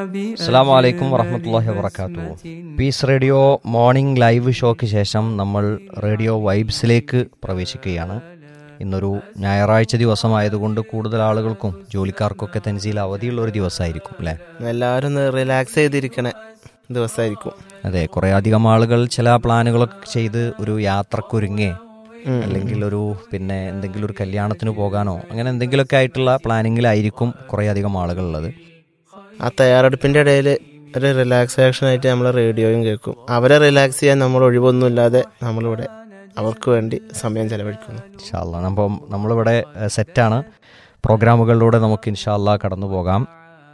അസ്സാം വലൈക്കും വറഹമത്തല്ലാഹി വബർക്കാത്തു പീസ് റേഡിയോ മോർണിംഗ് ലൈവ് ഷോയ്ക്ക് ശേഷം നമ്മൾ റേഡിയോ വൈബ്സിലേക്ക് പ്രവേശിക്കുകയാണ് ഇന്നൊരു ഞായറാഴ്ച ദിവസമായതുകൊണ്ട് കൂടുതൽ ആളുകൾക്കും ജോലിക്കാർക്കൊക്കെ തൻസീൽ അവധിയുള്ള ഒരു ദിവസമായിരിക്കും അല്ലേ എല്ലാവരും ഒന്ന് റിലാക്സ് ചെയ്തിരിക്കണ ദിവസമായിരിക്കും അതെ കുറേ അധികം ആളുകൾ ചില പ്ലാനുകളൊക്കെ ചെയ്ത് ഒരു യാത്രക്കൊരുങ്ങേ അല്ലെങ്കിൽ ഒരു പിന്നെ എന്തെങ്കിലും ഒരു കല്യാണത്തിന് പോകാനോ അങ്ങനെ എന്തെങ്കിലുമൊക്കെ ആയിട്ടുള്ള പ്ലാനിങ്ങിലായിരിക്കും കുറേ അധികം ആളുകളുള്ളത് ആ തയ്യാറെടുപ്പിന്റെ ഇടയിൽ ഒരു റിലാക്സേഷൻ ആയിട്ട് നമ്മൾ റേഡിയോയും കേൾക്കും അവരെ റിലാക്സ് ചെയ്യാൻ നമ്മൾ ഒഴിവൊന്നുമില്ലാതെ നമ്മളിവിടെ അവർക്ക് വേണ്ടി സമയം ചെലവഴിക്കുന്നു ഇൻഷാല്ല അപ്പം നമ്മളിവിടെ ഏഹ്, സെറ്റാണ് പ്രോഗ്രാമുകളിലൂടെ നമുക്ക് ഇൻഷാല്ല കടന്നു പോകാം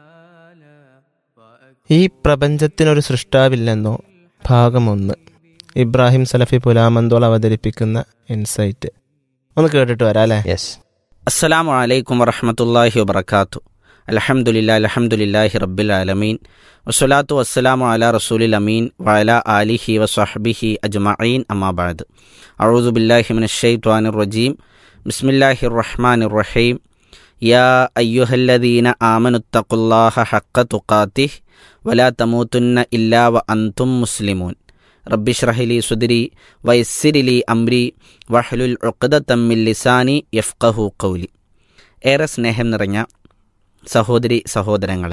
ഈ പ്രപഞ്ചത്തിനൊരു സൃഷ്ടാവില്ലെന്നോ ഭാഗം ഒന്ന് ഇബ്രാഹിം സലഫി പുലാമന്തോൾ അവതരിപ്പിക്കുന്ന ഇൻസൈറ്റ് ഒന്ന് കേട്ടിട്ട് വരാം അല്ലേ യെസ് അസ്സലാമു അലൈക്കും വറഹമത്തല്ലാഹി വബർക്കാത്തു അലഹമുല്ല അലഹമുല്ലാഹി റബ്ബിൽ ആലമീൻ വസ്സലാത്തു വസ്സലാമു അല റസൂലിൽ അമീൻ വഅല ആലിഹി വസ്വഹ്ബിഹി അജ്മഈൻ അമ്മാബാദ് അഊദു ബില്ലാഹി മിനശ് ശൈത്വാനിർ റജീം ബിസ്മില്ലാഹിർ റഹ്മാനിർ റഹീം യാ അയ്യുഹല്ലദീന ആമനുത്തഖുല്ലാഹ ഹഖ തുഖാതിഹ് വലാ തമൂതുന്ന ഇല്ലാ വ അൻതും മുസ്ലിമൂൻ റബ്ബിഷ്റഹിലി സുദിരി വയസ്സിരിലി അംരി വഹ്ലുൽ ഉഖ്ദത്തമ്മിൽ ലിസാനി യഫ്ഖഹു ഖൗലി ഏറെ സ്നേഹം നിറഞ്ഞ സഹോദരി സഹോദരങ്ങളെ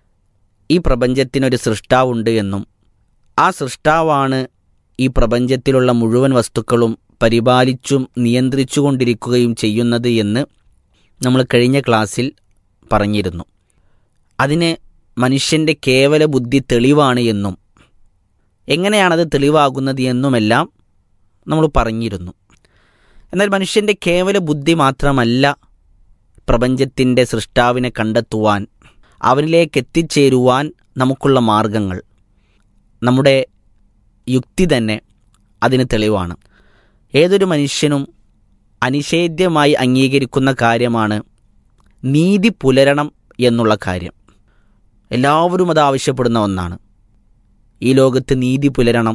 ഈ പ്രപഞ്ചത്തിനൊരു സൃഷ്ടാവുണ്ട് എന്നും ആ സൃഷ്ടാവാണ് ഈ പ്രപഞ്ചത്തിലുള്ള മുഴുവൻ വസ്തുക്കളും പരിപാലിച്ചും നിയന്ത്രിച്ചുകൊണ്ടിരിക്കുകയും ചെയ്യുന്നത് എന്ന് നമ്മൾ കഴിഞ്ഞ ക്ലാസ്സിൽ പറഞ്ഞിരുന്നു അതിന് മനുഷ്യൻ്റെ കേവല ബുദ്ധി തെളിവാണ് എന്നും എങ്ങനെയാണത് തെളിവാകുന്നത് എന്നുമെല്ലാം നമ്മൾ പറഞ്ഞിരുന്നു എന്നാൽ മനുഷ്യൻ്റെ കേവല ബുദ്ധി മാത്രമല്ല പ്രപഞ്ചത്തിൻ്റെ സൃഷ്ടാവിനെ കണ്ടെത്തുവാൻ അവനിലേക്ക് എത്തിച്ചേരുവാൻ നമുക്കുള്ള മാർഗങ്ങൾ നമ്മുടെ യുക്തി തന്നെ അതിന് തെളിവാണ് ഏതൊരു മനുഷ്യനും അനിഷേധ്യമായി അംഗീകരിക്കുന്ന കാര്യമാണ് നീതി പുലരണം എന്നുള്ള കാര്യം എല്ലാവരും അത് ആവശ്യപ്പെടുന്ന ഒന്നാണ് ഈ ലോകത്ത് നീതി പുലരണം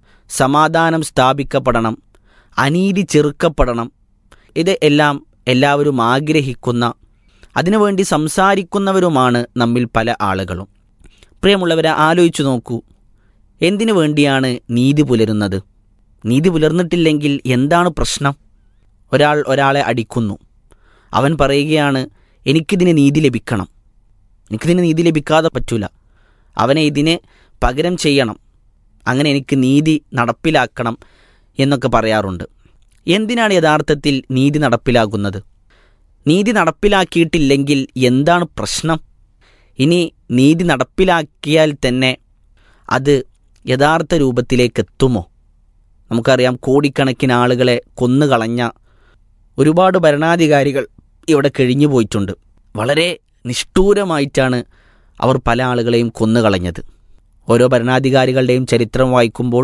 സമാധാനം സ്ഥാപിക്കപ്പെടണം അനീതി ചെറുക്കപ്പെടണം ഇത് എല്ലാം എല്ലാവരും ആഗ്രഹിക്കുന്ന അതിനുവേണ്ടി സംസാരിക്കുന്നവരുമാണ് നമ്മിൽ പല ആളുകളും പ്രിയമുള്ളവരെ ആലോചിച്ചു നോക്കൂ എന്തിനു വേണ്ടിയാണ് നീതി പുലരുന്നത് നീതി പുലർന്നിട്ടില്ലെങ്കിൽ എന്താണ് പ്രശ്നം ഒരാൾ ഒരാളെ അടിക്കുന്നു അവൻ പറയുകയാണ് എനിക്കിതിന് നീതി ലഭിക്കണം എനിക്കിതിന് നീതി ലഭിക്കാതെ പറ്റൂല അവനെ ഇതിന് പകരം ചെയ്യണം അങ്ങനെ എനിക്ക് നീതി നടപ്പിലാക്കണം എന്നൊക്കെ പറയാറുണ്ട് എന്തിനാണ് യഥാർത്ഥത്തിൽ നീതി നടപ്പിലാക്കുന്നത് നീതി നടപ്പിലാക്കിയിട്ടില്ലെങ്കിൽ എന്താണ് പ്രശ്നം ഇനി നീതി നടപ്പിലാക്കിയാൽ തന്നെ അത് യഥാർത്ഥ രൂപത്തിലേക്ക് എത്തുമോ നമുക്കറിയാം കോടിക്കണക്കിന് ആളുകളെ കൊന്നുകളഞ്ഞ ഒരുപാട് ഭരണാധികാരികൾ ഇവിടെ കഴിഞ്ഞു പോയിട്ടുണ്ട് വളരെ നിഷ്ഠൂരമായിട്ടാണ് അവർ പല ആളുകളെയും കൊന്നുകളഞ്ഞത് ഓരോ ഭരണാധികാരികളുടെയും ചരിത്രം വായിക്കുമ്പോൾ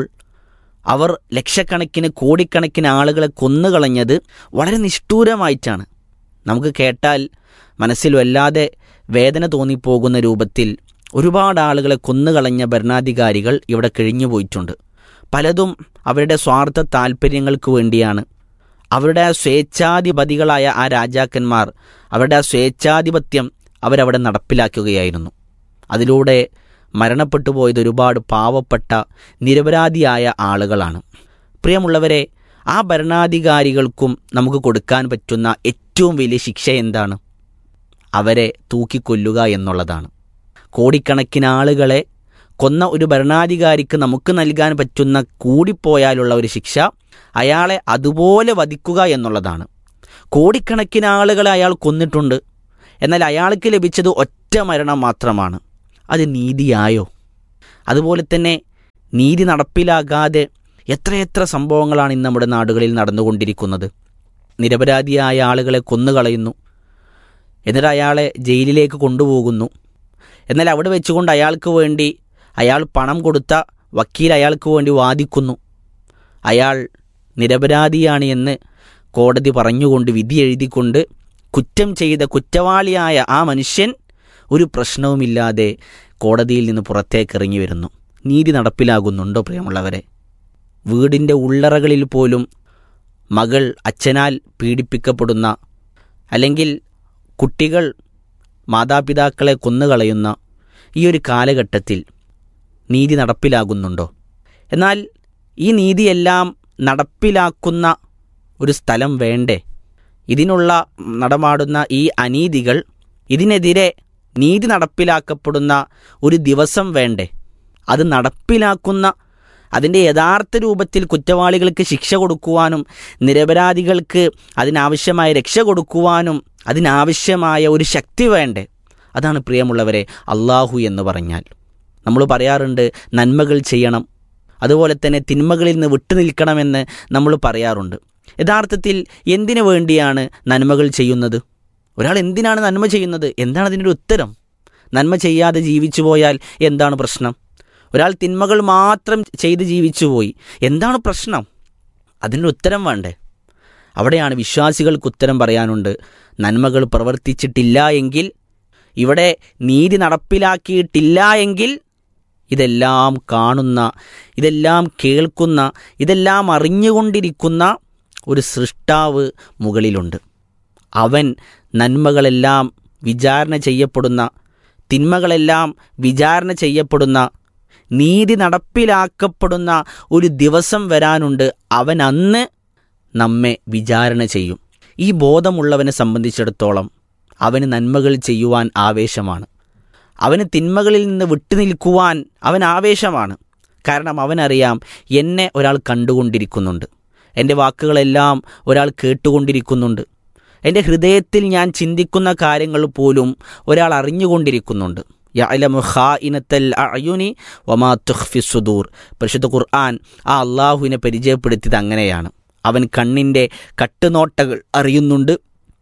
അവർ ലക്ഷക്കണക്കിന് കോടിക്കണക്കിന് ആളുകളെ കൊന്നുകളഞ്ഞത് വളരെ നിഷ്ഠൂരമായിട്ടാണ് നമുക്ക് കേട്ടാൽ മനസ്സിൽ വല്ലാതെ വേദന തോന്നിപ്പോകുന്ന രൂപത്തിൽ ഒരുപാട് ആളുകളെ കൊന്നുകളഞ്ഞ ഭരണാധികാരികൾ ഇവിടെ കഴിഞ്ഞു പോയിട്ടുണ്ട് പലതും അവരുടെ സ്വാർത്ഥ താല്പര്യങ്ങൾക്ക് വേണ്ടിയാണ് അവരുടെ ആ സ്വേച്ഛാധിപതികളായ ആ രാജാക്കന്മാർ അവരുടെ ആ സ്വേച്ഛാധിപത്യം അവരവിടെ നടപ്പിലാക്കുകയായിരുന്നു അതിലൂടെ മരണപ്പെട്ടു പോയത് ഒരുപാട് പാവപ്പെട്ട നിരപരാധിയായ ആളുകളാണ് പ്രിയമുള്ളവരെ ആ ഭരണാധികാരികൾക്കും നമുക്ക് കൊടുക്കാൻ പറ്റുന്ന ഏറ്റവും വലിയ ശിക്ഷ എന്താണ് അവരെ തൂക്കിക്കൊല്ലുക എന്നുള്ളതാണ് കോടിക്കണക്കിന് ആളുകളെ കൊന്ന ഒരു ഭരണാധികാരിക്ക് നമുക്ക് നൽകാൻ പറ്റുന്ന കൂടിപ്പോയാലുള്ള ഒരു ശിക്ഷ അയാളെ അതുപോലെ വധിക്കുക എന്നുള്ളതാണ് കോടിക്കണക്കിന് ആളുകളെ അയാൾ കൊന്നിട്ടുണ്ട് എന്നാൽ അയാൾക്ക് ലഭിച്ചത് ഒറ്റ മരണം മാത്രമാണ് അത് നീതിയായോ അതുപോലെ തന്നെ നീതി നടപ്പിലാകാതെ എത്രയെത്ര സംഭവങ്ങളാണ് ഇന്ന് നമ്മുടെ നാടുകളിൽ നടന്നുകൊണ്ടിരിക്കുന്നത് നിരപരാധിയായ ആളുകളെ കൊന്നുകളയുന്നു എന്നിട്ട് അയാളെ ജയിലിലേക്ക് കൊണ്ടുപോകുന്നു എന്നാൽ അവിടെ വെച്ചുകൊണ്ട് അയാൾക്ക് വേണ്ടി അയാൾ പണം കൊടുത്ത വക്കീൽ അയാൾക്ക് വേണ്ടി വാദിക്കുന്നു അയാൾ നിരപരാധിയാണ് എന്ന് കോടതി പറഞ്ഞുകൊണ്ട് വിധി എഴുതിക്കൊണ്ട് കുറ്റം ചെയ്ത കുറ്റവാളിയായ ആ മനുഷ്യൻ ഒരു പ്രശ്നവുമില്ലാതെ കോടതിയിൽ നിന്ന് പുറത്തേക്ക് ഇറങ്ങി വരുന്നു നീതി നടപ്പിലാകുന്നുണ്ടോ പ്രിയമുള്ളവരെ വീടിൻ്റെ ഉള്ളറകളിൽ പോലും മകൾ അച്ഛനാൽ പീഡിപ്പിക്കപ്പെടുന്ന അല്ലെങ്കിൽ കുട്ടികൾ മാതാപിതാക്കളെ കൊന്നുകളയുന്ന ഈ ഒരു കാലഘട്ടത്തിൽ നീതി നടപ്പിലാകുന്നുണ്ടോ എന്നാൽ ഈ നീതിയെല്ലാം നടപ്പിലാക്കുന്ന ഒരു സ്ഥലം വേണ്ടേ ഇതിനുള്ള നടമാടുന്ന ഈ അനീതികൾ ഇതിനെതിരെ നീതി നടപ്പിലാക്കപ്പെടുന്ന ഒരു ദിവസം വേണ്ടേ അത് നടപ്പിലാക്കുന്ന അതിൻ്റെ യഥാർത്ഥ രൂപത്തിൽ കുറ്റവാളികൾക്ക് ശിക്ഷ കൊടുക്കുവാനും നിരപരാധികൾക്ക് അതിനാവശ്യമായ രക്ഷ കൊടുക്കുവാനും അതിനാവശ്യമായ ഒരു ശക്തി വേണ്ടേ അതാണ് പ്രിയമുള്ളവരെ അള്ളാഹു എന്ന് പറഞ്ഞാൽ നമ്മൾ പറയാറുണ്ട് നന്മകൾ ചെയ്യണം അതുപോലെ തന്നെ തിന്മകളിൽ നിന്ന് വിട്ടുനിൽക്കണമെന്ന് നമ്മൾ പറയാറുണ്ട് യഥാർത്ഥത്തിൽ എന്തിനു വേണ്ടിയാണ് നന്മകൾ ചെയ്യുന്നത് ഒരാൾ എന്തിനാണ് നന്മ ചെയ്യുന്നത് എന്താണ് അതിൻ്റെ ഉത്തരം നന്മ ചെയ്യാതെ ജീവിച്ചു പോയാൽ എന്താണ് പ്രശ്നം ഒരാൾ തിന്മകൾ മാത്രം ചെയ്ത് ജീവിച്ചു പോയി എന്താണ് പ്രശ്നം അതിൻ്റെ ഉത്തരം വേണ്ടേ അവിടെയാണ് വിശ്വാസികൾക്ക് ഉത്തരം പറയാനുണ്ട് നന്മകൾ പ്രവർത്തിച്ചിട്ടില്ല എങ്കിൽ ഇവിടെ നീതി നടപ്പിലാക്കിയിട്ടില്ല എങ്കിൽ ഇതെല്ലാം കാണുന്ന ഇതെല്ലാം കേൾക്കുന്ന ഇതെല്ലാം അറിഞ്ഞുകൊണ്ടിരിക്കുന്ന ഒരു സൃഷ്ടാവ് മുകളിലുണ്ട് അവൻ നന്മകളെല്ലാം വിചാരണ ചെയ്യപ്പെടുന്ന തിന്മകളെല്ലാം വിചാരണ ചെയ്യപ്പെടുന്ന നീതി നടപ്പിലാക്കപ്പെടുന്ന ഒരു ദിവസം വരാനുണ്ട് അവൻ അന്ന് നമ്മെ വിചാരണ ചെയ്യും ഈ ബോധമുള്ളവനെ സംബന്ധിച്ചിടത്തോളം അവന് നന്മകൾ ചെയ്യുവാൻ ആവേശമാണ് അവന് തിന്മകളിൽ നിന്ന് വിട്ടുനിൽക്കുവാൻ അവൻ ആവേശമാണ് കാരണം അവനറിയാം എന്നെ ഒരാൾ കണ്ടുകൊണ്ടിരിക്കുന്നുണ്ട് എൻ്റെ വാക്കുകളെല്ലാം ഒരാൾ കേട്ടുകൊണ്ടിരിക്കുന്നുണ്ട് എൻ്റെ ഹൃദയത്തിൽ ഞാൻ ചിന്തിക്കുന്ന കാര്യങ്ങൾ പോലും ഒരാൾ അറിഞ്ഞുകൊണ്ടിരിക്കുന്നുണ്ട് യഅലമു ഖായിനത്തൽ അയുനി വമാ തുഖ്ഫി സുദൂർ പരിശുദ്ധ ഖുർആൻ ആ അള്ളാഹുവിനെ പരിചയപ്പെടുത്തിയത് അങ്ങനെയാണ് അവൻ കണ്ണിൻ്റെ കട്ടുനോട്ടകൾ അറിയുന്നുണ്ട്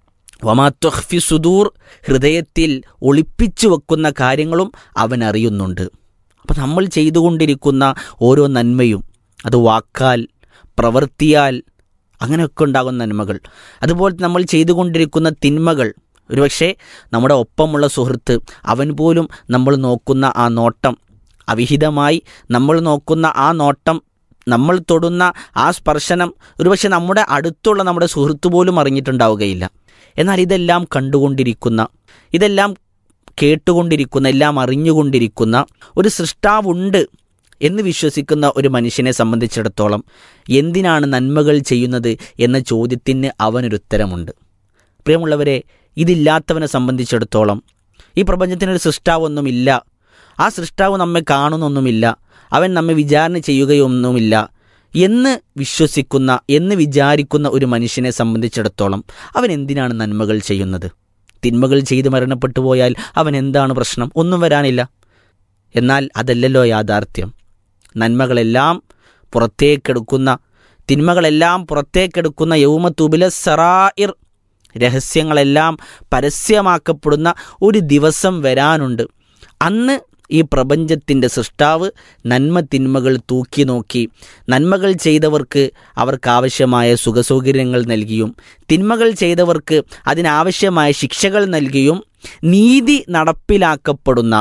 വമാ തുഖ്ഫി സുദൂർ ഹൃദയത്തിൽ ഒളിപ്പിച്ചു വെക്കുന്ന കാര്യങ്ങളും അവൻ അറിയുന്നുണ്ട് അപ്പം നമ്മൾ ചെയ്തുകൊണ്ടിരിക്കുന്ന ഓരോ നന്മയും അത് വാക്കാൽ പ്രവർത്തിയാൽ അങ്ങനെയൊക്കെ ഉണ്ടാകുന്ന നന്മകൾ അതുപോലെ നമ്മൾ ചെയ്തുകൊണ്ടിരിക്കുന്ന തിന്മകൾ ഒരുപക്ഷെ നമ്മുടെ ഒപ്പമുള്ള സുഹൃത്ത് അവൻ പോലും നമ്മൾ നോക്കുന്ന ആ നോട്ടം അവിഹിതമായി നമ്മൾ നോക്കുന്ന ആ നോട്ടം നമ്മൾ തൊടുന്ന ആ സ്പർശനം ഒരുപക്ഷെ നമ്മുടെ അടുത്തുള്ള നമ്മുടെ സുഹൃത്ത് പോലും അറിഞ്ഞിട്ടുണ്ടാവുകയില്ല എന്നാൽ ഇതെല്ലാം കണ്ടുകൊണ്ടിരിക്കുന്ന ഇതെല്ലാം കേട്ടുകൊണ്ടിരിക്കുന്ന എല്ലാം അറിഞ്ഞുകൊണ്ടിരിക്കുന്ന ഒരു സൃഷ്ടാവുണ്ട് എന്ന് വിശ്വസിക്കുന്ന ഒരു മനുഷ്യനെ സംബന്ധിച്ചിടത്തോളം എന്തിനാണ് നന്മകൾ ചെയ്യുന്നത് എന്ന ചോദ്യത്തിന് അവനൊരുത്തരമുണ്ട് പ്രിയമുള്ളവരെ ഇതില്ലാത്തവനെ സംബന്ധിച്ചിടത്തോളം ഈ പ്രപഞ്ചത്തിനൊരു സൃഷ്ടാവൊന്നുമില്ല ആ സൃഷ്ടാവ് നമ്മെ കാണുന്നൊന്നുമില്ല അവൻ നമ്മെ വിചാരണ ചെയ്യുകയൊന്നുമില്ല എന്ന് വിശ്വസിക്കുന്ന എന്ന് വിചാരിക്കുന്ന ഒരു മനുഷ്യനെ സംബന്ധിച്ചിടത്തോളം അവൻ എന്തിനാണ് നന്മകൾ ചെയ്യുന്നത് തിന്മകൾ ചെയ്ത് മരണപ്പെട്ടു പോയാൽ അവൻ എന്താണ് പ്രശ്നം ഒന്നും വരാനില്ല എന്നാൽ അതല്ലല്ലോ യാഥാർത്ഥ്യം നന്മകളെല്ലാം പുറത്തേക്കെടുക്കുന്ന തിന്മകളെല്ലാം പുറത്തേക്കെടുക്കുന്ന യൗമത്തുബില സറായിർ രഹസ്യങ്ങളെല്ലാം പരസ്യമാക്കപ്പെടുന്ന ഒരു ദിവസം വരാനുണ്ട് അന്ന് ഈ പ്രപഞ്ചത്തിൻ്റെ സൃഷ്ടാവ് നന്മ തിന്മകൾ തൂക്കി നോക്കി നന്മകൾ ചെയ്തവർക്ക് അവർക്കാവശ്യമായ സുഖസൗകര്യങ്ങൾ നൽകിയും തിന്മകൾ ചെയ്തവർക്ക് അതിനാവശ്യമായ ശിക്ഷകൾ നൽകിയും നീതി നടപ്പിലാക്കപ്പെടുന്ന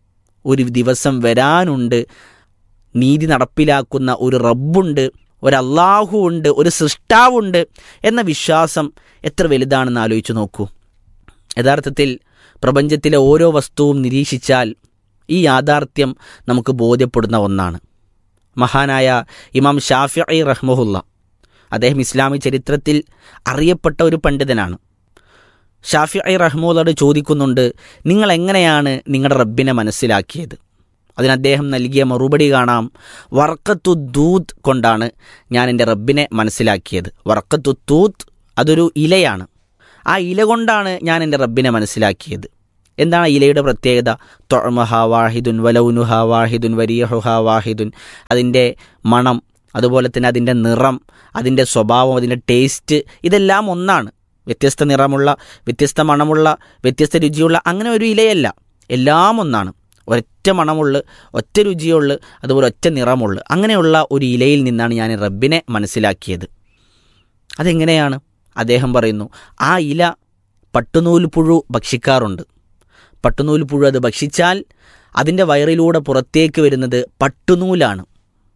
ഒരു ദിവസം വരാനുണ്ട് നീതി നടപ്പിലാക്കുന്ന ഒരു റബ്ബുണ്ട് ഒരു അള്ളാഹു ഉണ്ട് ഒരു സൃഷ്ടാവുണ്ട് എന്ന വിശ്വാസം എത്ര വലുതാണെന്ന് ആലോചിച്ച് നോക്കൂ യഥാർത്ഥത്തിൽ പ്രപഞ്ചത്തിലെ ഓരോ വസ്തുവും നിരീക്ഷിച്ചാൽ ഈ യാഥാർത്ഥ്യം നമുക്ക് ബോധ്യപ്പെടുന്ന ഒന്നാണ് മഹാനായ ഇമാം ഷാഫി റഹ്മുല്ല അദ്ദേഹം ഇസ്ലാമിക ചരിത്രത്തിൽ അറിയപ്പെട്ട ഒരു പണ്ഡിതനാണ് ഷാഫി റഹ്മുള്ളോട് ചോദിക്കുന്നുണ്ട് നിങ്ങൾ എങ്ങനെയാണ് നിങ്ങളുടെ റബ്ബിനെ മനസ്സിലാക്കിയത് അതിന് അദ്ദേഹം നൽകിയ മറുപടി കാണാം വർക്കത്തു ദൂത് കൊണ്ടാണ് ഞാൻ എൻ്റെ റബ്ബിനെ മനസ്സിലാക്കിയത് വർക്കത്തു തൂത്ത് അതൊരു ഇലയാണ് ആ ഇല കൊണ്ടാണ് ഞാൻ എൻ്റെ റബ്ബിനെ മനസ്സിലാക്കിയത് എന്താണ് ഇലയുടെ പ്രത്യേകത തൊഴമഹ വാഹിദുൻ വലൗനുഹ വാഹിദുൻ വരിയഹുഹ വാഹിദുൻ അതിൻ്റെ മണം അതുപോലെ തന്നെ അതിൻ്റെ നിറം അതിൻ്റെ സ്വഭാവം അതിൻ്റെ ടേസ്റ്റ് ഇതെല്ലാം ഒന്നാണ് വ്യത്യസ്ത നിറമുള്ള വ്യത്യസ്ത മണമുള്ള വ്യത്യസ്ത രുചിയുള്ള അങ്ങനെ ഒരു ഇലയല്ല എല്ലാം ഒന്നാണ് ഒറ്റ മണമുള്ള ഒറ്റ രുചിയുള്ള അതുപോലെ ഒറ്റ നിറമുള്ള അങ്ങനെയുള്ള ഒരു ഇലയിൽ നിന്നാണ് ഞാൻ റബ്ബിനെ മനസ്സിലാക്കിയത് അതെങ്ങനെയാണ് അദ്ദേഹം പറയുന്നു ആ ഇല പട്ടുനൂൽ പുഴു ഭക്ഷിക്കാറുണ്ട് പട്ടുനൂൽ പുഴു അത് ഭക്ഷിച്ചാൽ അതിൻ്റെ വയറിലൂടെ പുറത്തേക്ക് വരുന്നത് പട്ടുനൂലാണ്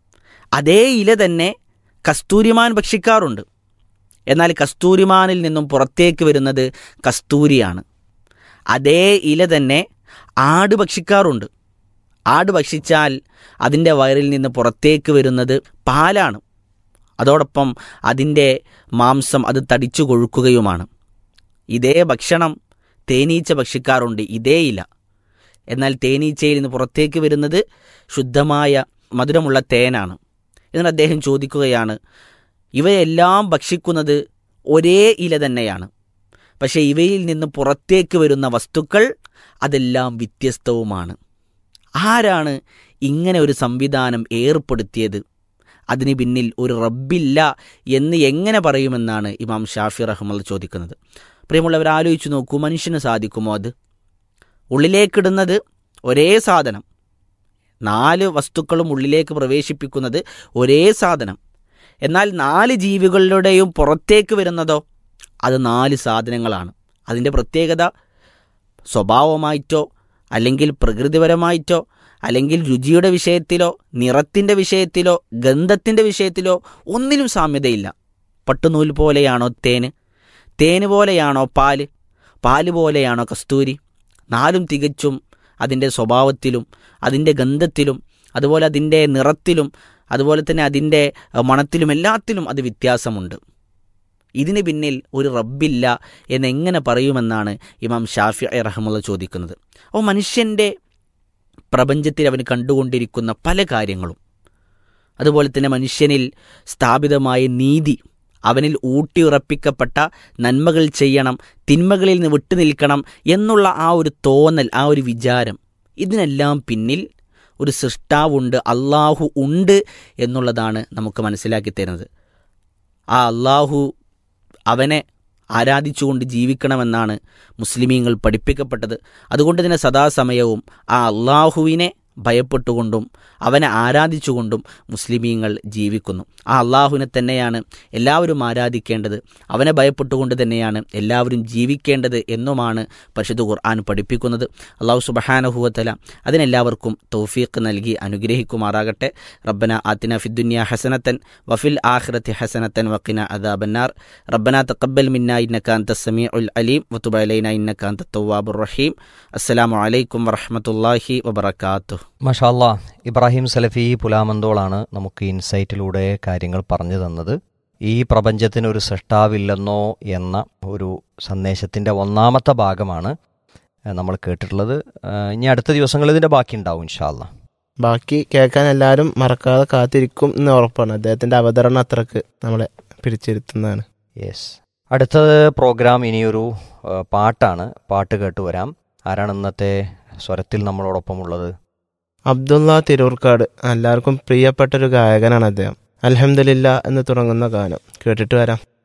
അതേ ഇല തന്നെ കസ്തൂരിമാൻ ഭക്ഷിക്കാറുണ്ട് എന്നാൽ കസ്തൂരിമാനിൽ നിന്നും പുറത്തേക്ക് വരുന്നത് കസ്തൂരിയാണ് അതേ ഇല തന്നെ ആട് ഭക്ഷിക്കാറുണ്ട് ആട് ഭക്ഷിച്ചാൽ അതിൻ്റെ വയറിൽ നിന്ന് പുറത്തേക്ക് വരുന്നത് പാലാണ് അതോടൊപ്പം അതിൻ്റെ മാംസം അത് തടിച്ചു കൊഴുക്കുകയുമാണ് ഇതേ ഭക്ഷണം തേനീച്ച ഭക്ഷിക്കാറുണ്ട് ഇതേ ഇല എന്നാൽ തേനീച്ചയിൽ നിന്ന് പുറത്തേക്ക് വരുന്നത് ശുദ്ധമായ മധുരമുള്ള തേനാണ് എന്നാൽ അദ്ദേഹം ചോദിക്കുകയാണ് ഇവയെല്ലാം ഭക്ഷിക്കുന്നത് ഒരേ ഇല തന്നെയാണ് പക്ഷേ ഇവയിൽ നിന്ന് പുറത്തേക്ക് വരുന്ന വസ്തുക്കൾ അതെല്ലാം വ്യത്യസ്തവുമാണ് ആരാണ് ഇങ്ങനെ ഒരു സംവിധാനം ഏർപ്പെടുത്തിയത് അതിന് പിന്നിൽ ഒരു റബ്ബില്ല എന്ന് എങ്ങനെ പറയുമെന്നാണ് ഇമാം ഷാഫി റഹ്മൽ ചോദിക്കുന്നത് പ്രിയമുള്ളവർ ആലോചിച്ച് നോക്കൂ മനുഷ്യന് സാധിക്കുമോ അത് ഉള്ളിലേക്കിടുന്നത് ഒരേ സാധനം നാല് വസ്തുക്കളും ഉള്ളിലേക്ക് പ്രവേശിപ്പിക്കുന്നത് ഒരേ സാധനം എന്നാൽ നാല് ജീവികളുടെയും പുറത്തേക്ക് വരുന്നതോ അത് നാല് സാധനങ്ങളാണ് അതിൻ്റെ പ്രത്യേകത സ്വഭാവമായിട്ടോ അല്ലെങ്കിൽ പ്രകൃതിപരമായിട്ടോ അല്ലെങ്കിൽ രുചിയുടെ വിഷയത്തിലോ നിറത്തിൻ്റെ വിഷയത്തിലോ ഗന്ധത്തിൻ്റെ വിഷയത്തിലോ ഒന്നിനും സാമ്യതയില്ല പട്ടുനൂൽ പോലെയാണോ തേന് തേന് പോലെയാണോ പാല് പാല് പോലെയാണോ കസ്തൂരി നാലും തികച്ചും അതിൻ്റെ സ്വഭാവത്തിലും അതിൻ്റെ ഗന്ധത്തിലും അതുപോലെ അതിൻ്റെ നിറത്തിലും അതുപോലെ തന്നെ അതിൻ്റെ മണത്തിലും എല്ലാത്തിലും അത് വ്യത്യാസമുണ്ട് ഇതിന് പിന്നിൽ ഒരു റബ്ബില്ല എന്നെങ്ങനെ പറയുമെന്നാണ് ഇമാം ഷാഫി റഹമുള്ള ചോദിക്കുന്നത് അപ്പോൾ മനുഷ്യൻ്റെ പ്രപഞ്ചത്തിൽ അവന് കണ്ടുകൊണ്ടിരിക്കുന്ന പല കാര്യങ്ങളും അതുപോലെ തന്നെ മനുഷ്യനിൽ സ്ഥാപിതമായ നീതി അവനിൽ ഊട്ടിയുറപ്പിക്കപ്പെട്ട നന്മകൾ ചെയ്യണം തിന്മകളിൽ നിന്ന് വിട്ടുനിൽക്കണം എന്നുള്ള ആ ഒരു തോന്നൽ ആ ഒരു വിചാരം ഇതിനെല്ലാം പിന്നിൽ ഒരു സൃഷ്ടാവുണ്ട് അള്ളാഹു ഉണ്ട് എന്നുള്ളതാണ് നമുക്ക് മനസ്സിലാക്കി തരുന്നത് ആ അള്ളാഹു അവനെ ആരാധിച്ചുകൊണ്ട് ജീവിക്കണമെന്നാണ് മുസ്ലിമീങ്ങൾ പഠിപ്പിക്കപ്പെട്ടത് അതുകൊണ്ട് തന്നെ സദാസമയവും ആ അള്ളാഹുവിനെ ഭയപ്പെട്ടുകൊണ്ടും അവനെ ആരാധിച്ചുകൊണ്ടും മുസ്ലിമീങ്ങൾ ജീവിക്കുന്നു ആ അള്ളാഹുവിനെ തന്നെയാണ് എല്ലാവരും ആരാധിക്കേണ്ടത് അവനെ ഭയപ്പെട്ടുകൊണ്ട് തന്നെയാണ് എല്ലാവരും ജീവിക്കേണ്ടത് എന്നുമാണ് പരിശുദ്ധ ഖുർആൻ പഠിപ്പിക്കുന്നത് അള്ളാഹു സുബഹാനഹുവത്തല അതിനെല്ലാവർക്കും തൗഫീഖ് നൽകി അനുഗ്രഹിക്കുമാറാകട്ടെ റബ്ബന ആത്തിന ഫിദ്ദുന്യ ഹസനത്തൻ വഫിൽ ആഖിറത്തി ഹസനത്തൻ വക്കിന അദാബന്നാർ റബ്ബന തഖബ്ബൽ മിന്ന ഇന്നക അന്ത സമീഉൽ അലീം വതുബ് അലൈന ഇന്നക അന്ത തവ്വാബുർ റഹീം അസ്സലാമു അലൈക്കും വറഹ്മത്തുള്ളാഹി വബറകാതുഹു മഷാല്ല ഇബ്രാഹിം സലഫി പുലാമന്തോളാണ് നമുക്ക് ഇൻസൈറ്റിലൂടെ കാര്യങ്ങൾ പറഞ്ഞു തന്നത് ഈ പ്രപഞ്ചത്തിന് ഒരു സൃഷ്ടാവില്ലെന്നോ എന്ന ഒരു സന്ദേശത്തിൻ്റെ ഒന്നാമത്തെ ഭാഗമാണ് ഏഹ്, നമ്മൾ കേട്ടിട്ടുള്ളത് ഏഹ്, ഇനി അടുത്ത ദിവസങ്ങളിൽ ഇതിൻ്റെ ബാക്കി ഉണ്ടാവും ഇൻഷാല്ല ബാക്കി കേൾക്കാൻ എല്ലാവരും മറക്കാതെ കാത്തിരിക്കും എന്ന് ഉറപ്പാണ് അദ്ദേഹത്തിന്റെ അവതരണം അത്രക്ക് നമ്മളെ പിടിച്ചിരുത്തുന്നതാണ് യെസ് അടുത്ത പ്രോഗ്രാം ഇനിയൊരു ഏഹ്, പാട്ടാണ് പാട്ട് കേട്ട് വരാം ആരാണ് ഇന്നത്തെ സ്വരത്തിൽ നമ്മളോടൊപ്പം ഉള്ളത് അബ്ദുള്ള തിരൂർക്കാട് എല്ലാവർക്കും പ്രിയപ്പെട്ട ഒരു ഗായകനാണ് അദ്ദേഹം അൽഹംദുലില്ല എന്ന് തുടങ്ങുന്ന ഗാനം കേട്ടിട്ട് വരാം